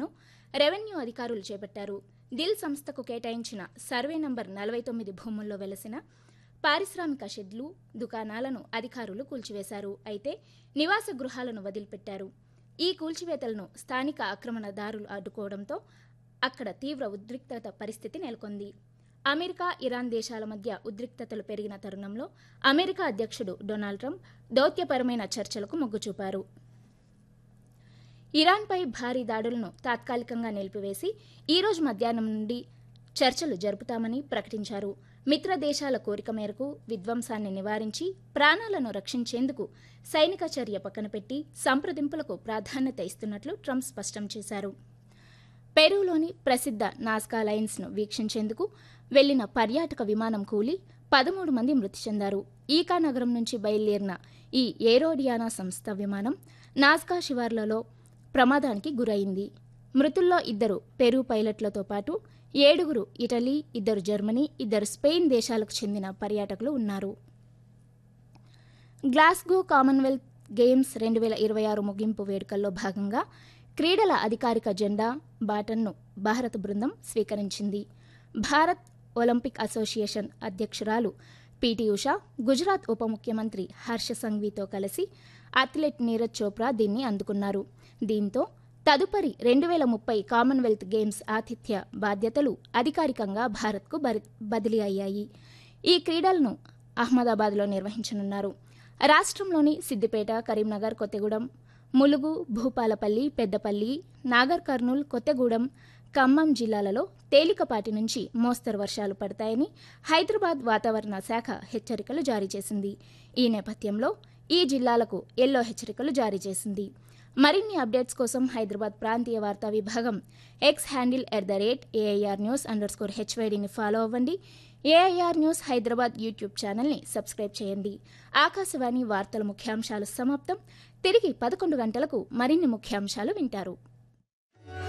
పరిశీలనను revenue అధికారులు చేపట్టారు దిల్ సంస్థకు కేటాయించిన సర్వే నంబర్ నలభై తొమ్మిది భూముల్లో వెలసిన పారిశ్రామిక షెడ్లు దుకాణాలను అధికారులు కూల్చివేశారు అయితే నివాస గృహాలను వదిలిపెట్టారు ఈ కూల్చివేతలను స్థానిక ఆక్రమణదారులు అడ్డుకోవడంతో అక్కడ తీవ్ర ఉద్రిక్తత పరిస్థితి నెలకొంది అమెరికా ఇరాన్ దేశాల మధ్య ఉద్రిక్తతలు పెరిగిన తరుణంలో అమెరికా అధ్యక్షుడు డొనాల్డ్ ట్రంప్ దౌత్యపరమైన చర్చలకు మొగ్గు చూపారు ఇరాన్పై భారీ దాడులను తాత్కాలికంగా నిలిపివేసి ఈ రోజు మధ్యాహ్నం నుండి చర్చలు జరుపుతామని ప్రకటించారు మిత్ర దేశాల కోరిక మేరకు విధ్వంసాన్ని నివారించి ప్రాణాలను రక్షించేందుకు సైనిక చర్య పక్కన పెట్టి సంప్రదింపులకు ప్రాధాన్యత ఇస్తున్నట్లు ట్రంప్ స్పష్టం చేశారు పెరూలోని ప్రసిద్ధ నాస్కా లైన్స్ను వీక్షించేందుకు వెళ్లిన పర్యాటక విమానం కూలి పదమూడు మంది మృతి చెందారు ఈకా నగరం నుంచి బయలుదేరిన ఈ ఏరోడియానా సంస్థ విమానం నాస్కా శివార్లలో ప్రమాదానికి గురైంది మృతుల్లో ఇద్దరు పెరు పైలట్లతో పాటు ఏడుగురు ఇటలీ ఇద్దరు జర్మనీ ఇద్దరు స్పెయిన్ దేశాలకు చెందిన పర్యాటకులు ఉన్నారు గ్లాస్గో కామన్వెల్త్ గేమ్స్ రెండు వేల ఇరవై ఆరు ముగింపు వేడుకల్లో భాగంగా క్రీడల అధికారిక జెండా బాటన్ను భారత బృందం స్వీకరించింది భారత్ ఒలింపిక్ అసోసియేషన్ అధ్యక్షురాలు పిటి ఉషా గుజరాత్ ఉప ముఖ్యమంత్రి హర్ష సంఘ్వీతో కలిసి అథ్లెట్ నీరజ్ చోప్రా దీన్ని అందుకున్నారు దీంతో తదుపరి రెండు వేల ముప్పై కామన్వెల్త్ గేమ్స్ ఆతిథ్య బాధ్యతలు అధికారికంగా భారత్కు బరి- బదిలీ అయ్యాయి ఈ క్రీడలను అహ్మదాబాద్లో నిర్వహించనున్నారు రాష్ట్రంలోని సిద్దిపేట కరీంనగర్ కొత్తగూడెం ములుగు భూపాలపల్లి పెద్దపల్లి నాగర్ కర్నూల్ కొత్తగూడెం ఖమ్మం జిల్లాలలో తేలికపాటి నుంచి మోస్తరు వర్షాలు పడతాయని హైదరాబాద్ వాతావరణ శాఖ హెచ్చరికలు జారీ చేసింది ఈ నేపథ్యంలో ఈ జిల్లాలకు ఎల్లో హెచ్చరికలు జారీ చేసింది మరిన్ని అప్డేట్స్ కోసం హైదరాబాద్ ప్రాంతీయ వార్తా విభాగం X handle at the rate AIR news underscore హెచ్వైడిని ఫాలో అవ్వండి ఏఐఆర్ న్యూస్ హైదరాబాద్ యూట్యూబ్ ఛానల్ని సబ్స్క్రైబ్ చేయండి ఆకాశవాణి వార్తల ముఖ్యాంశాలు సమాప్తం తిరిగి పదకొండు గంటలకు మరిన్ని ముఖ్యాంశాలు వింటారు